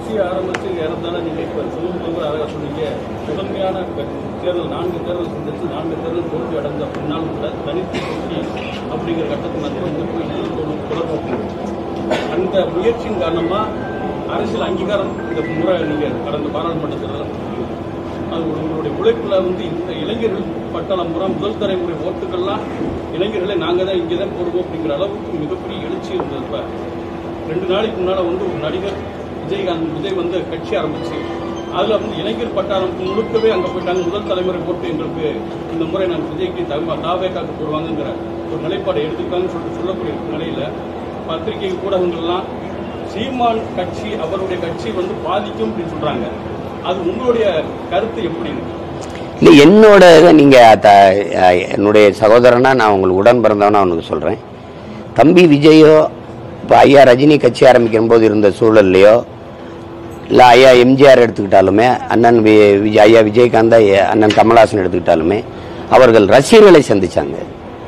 கட்சி ஆரம்பிச்சு ஏறத்தாழ நீங்க இப்ப சொல்லும்போது கூட அழகா சொன்னீங்க முதன்மையான க- தேர்தல் நான்கு தேர்தல் சந்திச்சு நான்கு தேர்தல் தோல்வி அடைந்த பின்னால் கூட தனித்து கட்சி அப்படிங்கிற கட்டத்தில் வந்து வந்து போய் எதிர்ப்பு தொடர்பு அந்த முயற்சியின் காரணமா அரசியல் அங்கீகாரம் இந்த முறை நீங்க கடந்த பாராளுமன்ற தேர்தலில் அது உங்களுடைய உழைப்புல வந்து இந்த இளைஞர்கள் பட்டாளம் முறை முதல் தலைமுறை ஓட்டுகள்லாம் இளைஞர்களை நாங்க தான் இங்கே தான் போடுவோம் அப்படிங்கிற அளவுக்கு மிகப்பெரிய எழுச்சி இருந்தது இப்ப ரெண்டு நாளைக்கு முன்னால வந்து ஒரு நடிகர் விஜயகாந்த் விஜய் வந்து கட்சி ஆரம்பிச்சு அதுல வந்து இளைஞர் பட்டாளம் முழுக்கவே அங்க போயிட்டாங்க முதல் தலைமுறை போட்டு எங்களுக்கு இந்த முறை நாங்கள் விஜய்க்கு தகுமா தாவேக்காக்கு போடுவாங்கங்கிற ஒரு நிலைப்பாடை எடுத்துக்காங்கன்னு சொல்லிட்டு சொல்லக்கூடிய நிலையில பத்திரிகை ஊடகங்கள்லாம் சீமான் கட்சி அவருடைய கட்சி வந்து பாதிக்கும் அப்படின்னு சொல்றாங்க அது உங்களுடைய கருத்து எப்படின்னு இல்லை என்னோட இதை நீங்கள் த அஹ் என்னுடைய சகோதரனா நான் உங்களுக்கு உடன் பிறந்தவனா அவனுக்கு சொல்கிறேன் தம்பி விஜயோ இப்போ ஐயா ரஜினி கட்சி ஆரம்பிக்கும் போது இருந்த சூழல்லையோ இல்லை ஐயா எம்ஜிஆர் எடுத்துக்கிட்டாலுமே அண்ணன் வி விஜய் ஐயா விஜயகாந்த் ஐயா அண்ணன் கமலஹாசன் எடுத்துக்கிட்டாலுமே அவர்கள் ரசிகர்களை சந்திச்சாங்க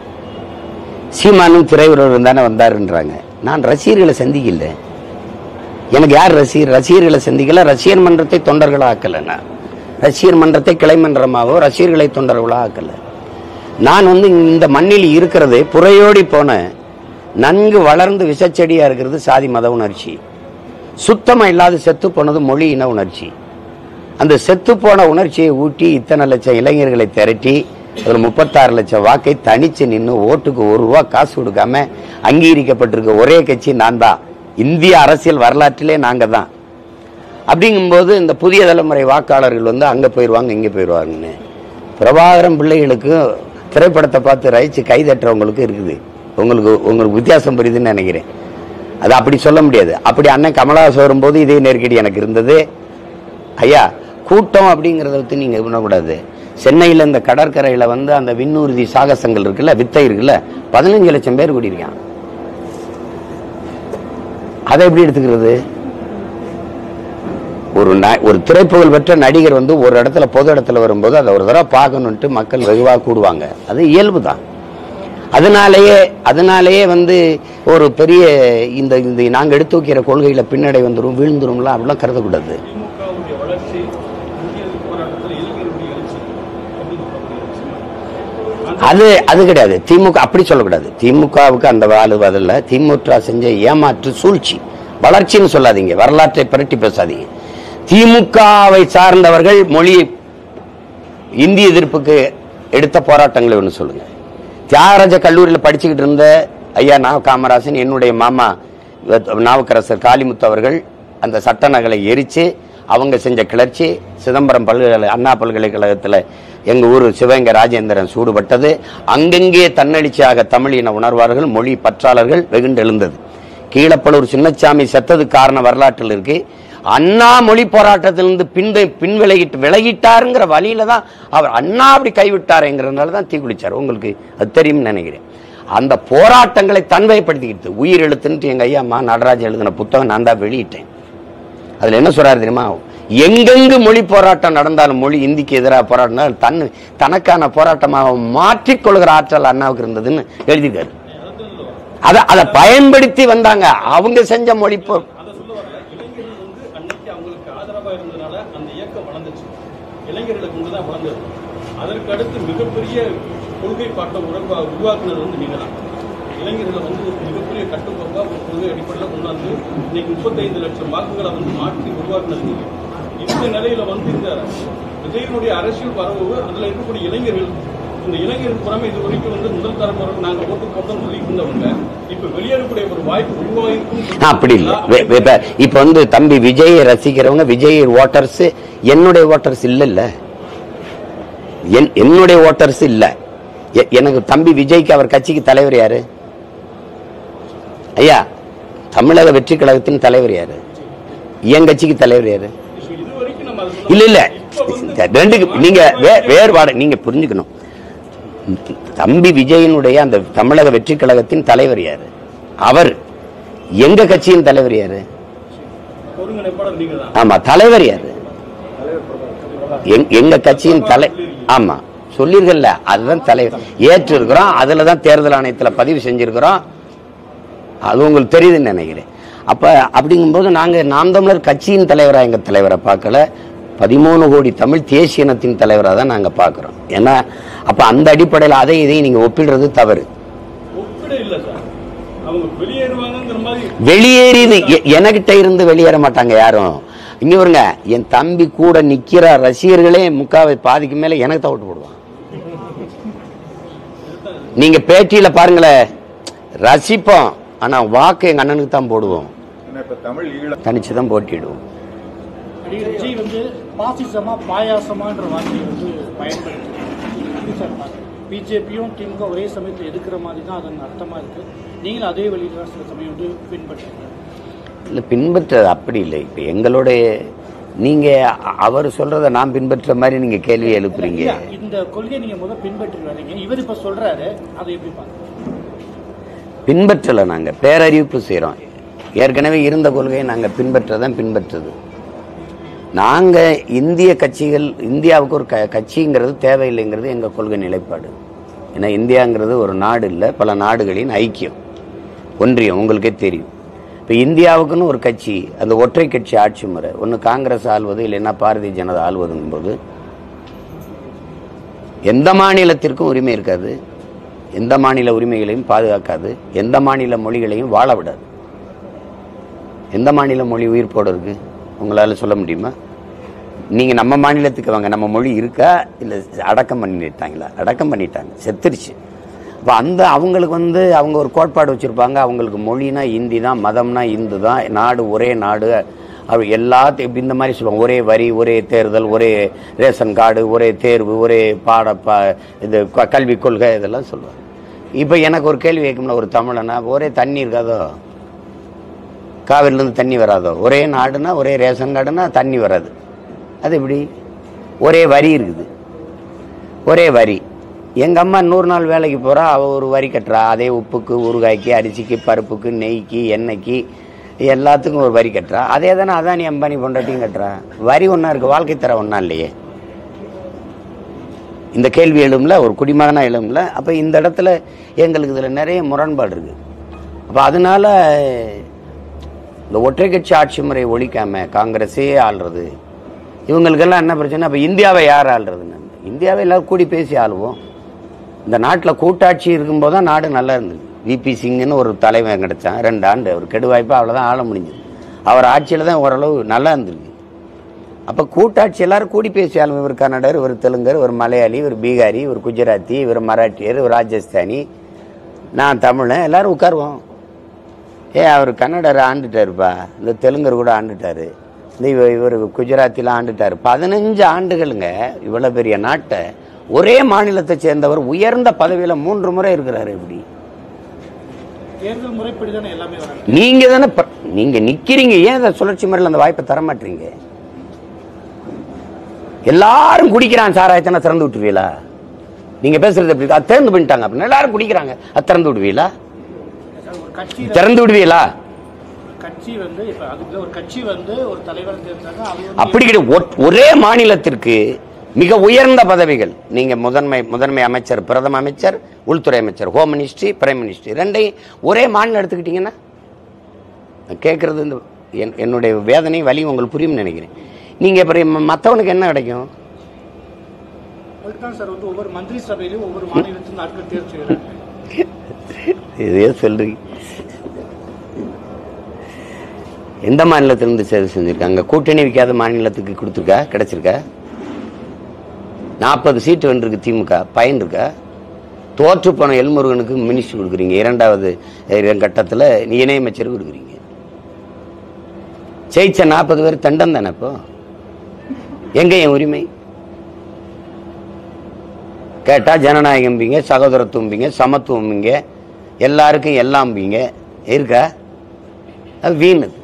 சீமானும் திரையுறவர் தானே வந்தாருன்றாங்க நான் ரசிகர்களை சந்திக்கல எனக்கு யார் ரசிகர் ரசிகர்களை சந்திக்கல ரசிகர் மன்றத்தை தொண்டர்களா ஆக்கல நான் ரசிகர் மன்றத்தை கிளை மன்றமாவோ ரசிகர்களை தொண்டர்களோ ஆக்கல நான் வந்து இந்த மண்ணில் இருக்கிறது புறையோடி போன நன்கு வளர்ந்து விஷச்செடியா இருக்கிறது சாதி மத உணர்ச்சி சுத்தமா இல்லாத செத்து போனது மொழி இன உணர்ச்சி அந்த செத்து போன உணர்ச்சியை ஊட்டி இத்தனை லட்சம் இளைஞர்களை திரட்டி அதில் முப்பத்தாறு லட்சம் வாக்கை தனிச்சு நின்று ஓட்டுக்கு ஒரு ரூபா காசு கொடுக்காம அங்கீகரிக்கப்பட்டிருக்க ஒரே கட்சி நான் தான் இந்திய அரசியல் வரலாற்றிலே நாங்க தான் அப்படிங்கும்போது இந்த புதிய தலைமுறை வாக்காளர்கள் வந்து அங்க போயிடுவாங்க இங்க போயிடுவாங்கன்னு பிரபாகரம் பிள்ளைகளுக்கு திரைப்படத்தை பார்த்து ரசிச்சு கை தட்டுறவங்களுக்கு இருக்குது உங்களுக்கு உங்களுக்கு வித்தியாசம் புரியுதுன்னு நினைக்கிறேன் அது அப்படி சொல்ல முடியாது அப்படி அண்ணன் கமலஹாசன் வரும்போது இதே நெருக்கடி எனக்கு இருந்தது ஐயா கூட்டம் அப்படிங்கிறத பற்றி நீங்கள் விடக்கூடாது சென்னையில் இந்த கடற்கரையில் வந்து அந்த விண்ணூர்தி சாகசங்கள் இருக்குல்ல வித்தை இருக்குல்ல பதினஞ்சு லட்சம் பேர் கூடியிருக்கான் அதை எப்படி எடுத்துக்கிறது ஒரு ந- ஒரு திரைப்புகழ் பெற்ற நடிகர் வந்து ஒரு இடத்துல பொது இடத்துல வரும்போது அதை ஒரு தடவை பார்க்கணுன்ட்டு மக்கள் வெகுவாக கூடுவாங்க அது இயல்பு தான் அதனாலேயே அதனாலேயே வந்து ஒரு பெரிய இந்த இந்த நாங்கள் எடுத்து வைக்கிற கொள்கையில பின்னடை வந்துடும் வீழ்ந்துரும்லாம் அப்படிலாம் கருதக்கூடாது திமுகவுடைய வளர்ச்சி இந்திய போராட்டத்தில் இளைஞர்களுடைய எழுச்சி அப்படின்னு சொல்லப்படுகிறது அது அது கிடையாது திமுக அப்படி சொல்லக்கூடாது திமுகவுக்கு அந்த வாழு பதில்ல திமுக செஞ்ச ஏமாற்று சூழ்ச்சி வளர்ச்சின்னு சொல்லாதீங்க வரலாற்றை புரட்டி பேசாதீங்க திமுகவை சார்ந்தவர்கள் மொழி இந்திய எதிர்ப்புக்கு எடுத்த போராட்டங்களை ஒன்று சொல்லுங்க தியாகராஜ கல்லூரியில் படிச்சுக்கிட்டு இருந்த ஐயா நாவ காமராசன் என்னுடைய மாமா நாவுக்கரசர் காளிமுத்து அவர்கள் அந்த சட்ட நகலை எரிச்சு அவங்க செஞ்ச கிளர்ச்சி சிதம்பரம் பல்கலை அண்ணா பல்கலைக்கழகத்தில் எங்கள் ஊர் சிவகங்கை ராஜேந்திரன் சூடுபட்டது அங்கங்கே தன்னெழுச்சியாக தமிழின உணர்வார்கள் மொழி பற்றாளர்கள் வெகுண்டு எழுந்தது கீழப்பலூர் சின்னச்சாமி செத்தது காரண வரலாற்றில் இருக்கு அண்ணா மொழி போராட்டத்திலிருந்து பின் பின் விலகிட்டு விலகிட்டாருங்கிற வழியில தான் அவர் அண்ணா அப்படி கைவிட்டாருங்கிறதுனால தான் தீக்குளிச்சார் உங்களுக்கு அது தெரியும்னு நினைக்கிறேன் அந்த போராட்டங்களை தன்மைப்படுத்திக்கிட்டு உயிர் எழுத்துன்ட்டு எங்க ஐயா அம்மா நடராஜன் எழுதின புத்தகம் நான் தான் வெளியிட்டேன் அதுல என்ன சொல்றாரு தெரியுமா எங்கெங்கு மொழி போராட்டம் நடந்தாலும் மொழி இந்திக்கு எதிராக போராட்டம் தன் தனக்கான போராட்டமாக மாற்றிக் கொள்கிற ஆற்றல் அண்ணாவுக்கு இருந்ததுன்னு எழுதியிருக்காரு அதை அதை பயன்படுத்தி வந்தாங்க அவங்க செஞ்ச மொழி போ அதை சொல்ல வரல இளைஞர்கள் வந்து அன்னைக்கு அவங்களுக்கு ஆதரவா இருந்ததுனால அந்த இயக்கம் வளர்ந்துச்சு இளைஞர்களுக்கு வந்து தான் வளர்ந்தது அதற்கு அடுத்து மிகப்பெரிய கொள்கை பாட்டை உருவா உருவாக்குனது வந்து நீங்க தான் இளைஞர்களை வந்து ஒரு மிகப்பெரிய கட்டுக்கோப்பா ஒரு கொள்கை அடிப்படையில் கொண்டாந்து இன்னைக்கு முப்பத்தைந்து லட்சம் வாக்குகளை வந்து மாற்றி உருவாக்குனது நீங்க இந்த நிலையில வந்து இந்த விஜயனுடைய அரசியல் வரவு அதுல இருக்கக்கூடிய இளைஞர்கள் இந்த இளைஞர்கள் புறமே இது வரைக்கும் வந்து முதல் தலைமுறை நாங்க ஓட்டு போட்டோம் சொல்லிட்டு இருந்தவங்க இப்ப வெளியேறக்கூடிய ஒரு வாய்ப்பு உருவாகிருக்கும் அப்படி இல்லை வே- வே- இப்ப- இப்ப வந்து தம்பி விஜயை ரசிக்கிறவங்க விஜய் ஓட்டர்ஸ் என்னுடைய ஓட்டர்ஸ் இல்ல இல்ல என்- என்னுடைய ஓட்டர்ஸ் இல்ல எ- எனக்கு தம்பி விஜய்க்கு அவர் கட்சிக்கு தலைவர் யாரு ஐயா தமிழக வெற்றி கழகத்தின் தலைவர் யாரு என் கட்சிக்கு தலைவர் யாரு இது வரைக்கும் நம்ம அதை இல்ல இல்ல இப்ப வந்து இந்த ரெண்டுக்கு நீங்க வே- வேறுபாடு நீங்க புரிஞ்சுக்கணும் தம்பி விஜயனுடைய அந்த தமிழக வெற்றி கழகத்தின் தலைவர் யாரு அவர் எங்க கட்சியின் தலைவர் யாரு ஒருங்கிணைப்பாளர் நீங்க தான் ஆமா தலைவர் யாரு எங்- எங்க கட்சியின் தலை ஆமா சொல்லிருக்கல அதுதான் தலைவர் ஏற்று இருக்கிறோம் அதுல தான் தேர்தல் ஆணையத்துல பதிவு செஞ்சிருக்கிறோம் அது உங்களுக்கு தெரியுதுன்னு நினைக்கிறேன் அப்ப அப்படிங்கும்போது நாங்க நாம் தமிழர் கட்சியின் தலைவரா எங்க தலைவரை பார்க்கல பதிமூணு கோடி தமிழ் தேசிய இனத்தின் தலைவராக தான் நாங்க பார்க்கிறோம் ஏன்னா அப்ப அந்த அடிப்படையில் அதை இதையும் நீங்க ஒப்பிடுறது தவறு ஒப்பிட இல்லை சார் அவங்க வெளியேறுவாங்கங்கிற மாதிரி வெளியேறி எனக்கிட்ட இருந்து வெளியேற மாட்டாங்க யாரும் இங்க வருங்க என் தம்பி கூட நிக்கிற ரசிகர்களே முக்காவை பாதிக்கு மேல எனக்கு தான் ஓட்டு போடுவான் நீங்க பேட்டியில பாருங்களேன் ரசிப்போம் ஆனா வாக்கு எங்க அண்ணனுக்கு தான் போடுவோம் ஏன்னா இப்ப தமிழ் ஈழ தனிச்சு தான் போட்டிடுவோம் நடிகர் விஜய் வந்து பாசிசமா பாயாசமான்ற வார்த்தையை வந்து பயன்படுத்தி எப்படி சார் பிஜேபியும் திமுக ஒரே சமயத்தில் எதுக்குற மாதிரி தான் அதன் அர்த்தமா இருக்கு நீங்களும் அதே வழியில தான் சில சமயம் வந்து பின்பற்றுறீங்க இல்ல பின்பற்ற அப்படி இல்லை இப்ப எங்களுடைய நீங்க அ- அவர் சொல்றத நான் பின்பற்ற மாதிரி நீங்க கேள்வி எழுப்புறீங்க இல்ல, இந்த கொள்கையை நீங்க முதல் பின்பற்றி வரீங்க இவர் இப்ப சொல்றாரு அதை எப்படி பாருங்க பின்பற்றல நாங்க பேரறிவிப்பு செய்றோம் ஏற்கனவே இருந்த கொள்கையை நாங்க பின்பற்றதான் பின்பற்றுது நாங்க இந்திய கட்சிகள் இந்தியாவுக்கு ஒரு க- கட்சிங்கிறது தேவையில்லைங்கிறது எங்க கொள்கை நிலைப்பாடு ஏன்னா இந்தியாங்கிறது ஒரு நாடு இல்லை பல நாடுகளின் ஐக்கியம் ஒன்றியம் உங்களுக்கே தெரியும் இப்போ இந்தியாவுக்குன்னு ஒரு கட்சி அந்த ஒற்றை கட்சி ஆட்சி முறை ஒன்று காங்கிரஸ் ஆள்வது இல்லைன்னா பாரதிய ஜனதா ஆள்வதுங்கும்போது எந்த மாநிலத்திற்கும் உரிமை இருக்காது எந்த மாநில உரிமைகளையும் பாதுகாக்காது எந்த மாநில மொழிகளையும் வாழ விடாது எந்த மாநில மொழி உயிர்ப்போட இருக்கு உங்களால சொல்ல முடியுமா நீங்க நம்ம மாநிலத்துக்கு வாங்க நம்ம மொழி இருக்கா இல்ல அடக்கம் பண்ணிட்டாங்களா அடக்கம் பண்ணிட்டாங்க செத்துருச்சு அப்ப அந்த அவங்களுக்கு வந்து அவங்க ஒரு கோட்பாடு வச்சிருப்பாங்க அவங்களுக்கு மொழினா இந்தி தான் மதம்னா இந்து தான் நாடு ஒரே நாடு அவர் எல்லாத்தையும் இப்படி இந்த மாதிரி சொல்லுவாங்க ஒரே வரி ஒரே தேர்தல் ஒரே ரேஷன் கார்டு ஒரே தேர்வு ஒரே பாட பா இது க- கல்விக் கொள்கை இதெல்லாம் சொல்லுவாங்க இப்போ எனக்கு ஒரு கேள்வி கேட்கும்ல ஒரு தமிழனா ஒரே தண்ணி இருக்காதோ காவிரிலேருந்து தண்ணி வராதோ ஒரே நாடுனா ஒரே ரேஷன் கார்டுனா தண்ணி வராது அது எப்படி ஒரே வரி இருக்குது ஒரே வரி எங்கள் அம்மா நூறு நாள் வேலைக்கு போகிறா அவள் ஒரு வரி கட்டுறா அதே உப்புக்கு ஊறுகாய்க்கு அரிசிக்கு பருப்புக்கு நெய்க்கு எண்ணெய்க்கு எல்லாத்துக்கும் ஒரு வரி கட்டுறா அதே தானே அதானி அம்பானி பொண்டாட்டியும் கட்டுறா வரி ஒன்றா இருக்குது வாழ்க்கை தர ஒன்றா இல்லையே இந்த கேள்வி எழும்ல ஒரு குடிமகனா எழும்ல அப்போ இந்த இடத்துல எங்களுக்கு இதில் நிறைய முரண்பாடு இருக்கு அப்போ அதனால இந்த ஒற்றை கட்சி ஆட்சி முறை ஒழிக்காம காங்கிரஸே ஆள்றது இவங்களுக்கெல்லாம் என்ன பிரச்சனை அப்போ இந்தியாவை யார் ஆள்றதுன்னு இந்தியாவை எல்லாரும் கூடி பேசி ஆளுவோம் இந்த நாட்டில் கூட்டாட்சி இருக்கும்போது தான் நாடு நல்லா இருந்தது விபி சிங்னு ஒரு தலைவன் கிடைச்சான் ரெண்டு ஆண்டு அவர் கெடுவாய்ப்பு அவ்வளோதான் ஆள முடிஞ்சது அவர் ஆட்சியில் தான் ஓரளவு நல்லா இருந்திருக்கு அப்போ கூட்டாட்சி எல்லாரும் கூடி பேசி ஆளும் இவர் கன்னடர் இவர் தெலுங்கர் ஒரு மலையாளி ஒரு பீகாரி ஒரு குஜராத்தி இவர் மராட்டியர் ஒரு ராஜஸ்தானி நான் தமிழன் எல்லாரும் உட்காருவோம் ஏ அவர் கன்னடர் ஆண்டுட்டாருப்பா இந்த தெலுங்கர் கூட ஆண்டுட்டாரு இந்த இவ- இவர் குஜராத்தில ஆண்டுட்டாரு பதினஞ்சு ஆண்டுகளுங்க இவ்வளவு பெரிய நாட்டை ஒரே மாநிலத்தை சேர்ந்தவர் உயர்ந்த பதவியில மூன்று முறை இருக்கிறாரு இப்படி தேர்தல் முறைப்படி தானே எல்லாமே வராங்க நீங்க தானே ப- நீங்க நிக்கிறீங்க ஏன் இந்த சுழற்சி முறையில் அந்த வாய்ப்பை தர மாட்டீங்க எல்லாரும் குடிக்கிறான் சாராயத்தனை திறந்து விட்டுருவீங்களா நீங்க பேசுறது எப்படி இருக்கு? அது திறந்து பண்ணிட்டாங்க அப்படின்னு எல்லாரும் குடிக்கிறாங்க அது திறந்து விடுவீங்களா ஒரு கட்சி திறந்து விடுவீங்களா கட்சி வந்து இப்ப அதுக்கு ஒரு கட்சி வந்து ஒரு தலைவர் தேர்ந்தாங்க அது வந்து அப்படி கிடையாது ஒ- ஒரே மாநிலத்திற்கு மிக உயர்ந்த பதவிகள் நீங்க முதன்மை முதன்மை அமைச்சர் பிரதம அமைச்சர் உள்துறை அமைச்சர் ஹோம் மினிஸ்ட்ரி பிரைம் மினிஸ்ட்ரி ரெண்டையும் ஒரே மாநிலம் எடுத்துக்கிட்டீங்கன்னா நான் கேட்கறது இந்த என்- என்னுடைய வேதனை வலி உங்களுக்கு புரியும்னு நினைக்கிறேன் நீங்க அப்புறம் மற்றவனுக்கு என்ன கிடைக்கும் அதுதான் சார் வந்து ஒவ்வொரு மந்திரி சபையிலும் ஒவ்வொரு மாநிலத்தின் ஆட்கள் தேர்வு செய்யறாங்க இதே சொல்றீங்க எந்த மாநிலத்திலிருந்து சேவை செஞ்சிருக்காங்க கூட்டணி வைக்காத மாநிலத்துக்கு கொடுத்துருக்கா கிடைச்சிருக்கா நாற்பது சீட்டு வென்றிருக்கு திமுக பயன் இருக்கா தோற்று போன எல்முருகனுக்கு மினிஸ்டர் கொடுக்குறீங்க இரண்டாவது அஹ், கட்டத்துல இணையமைச்சர் கொடுக்குறீங்க ஜெயிச்ச நாற்பது பேர் தண்டம் தானே இப்போ எங்க என் உரிமை கேட்டா ஜனநாயகம்பிங்க சகோதரத்துவம்பிங்க சமத்துவம்பிங்க எல்லாருக்கும் எல்லாம்பிங்க இருக்கா அது வீண் அது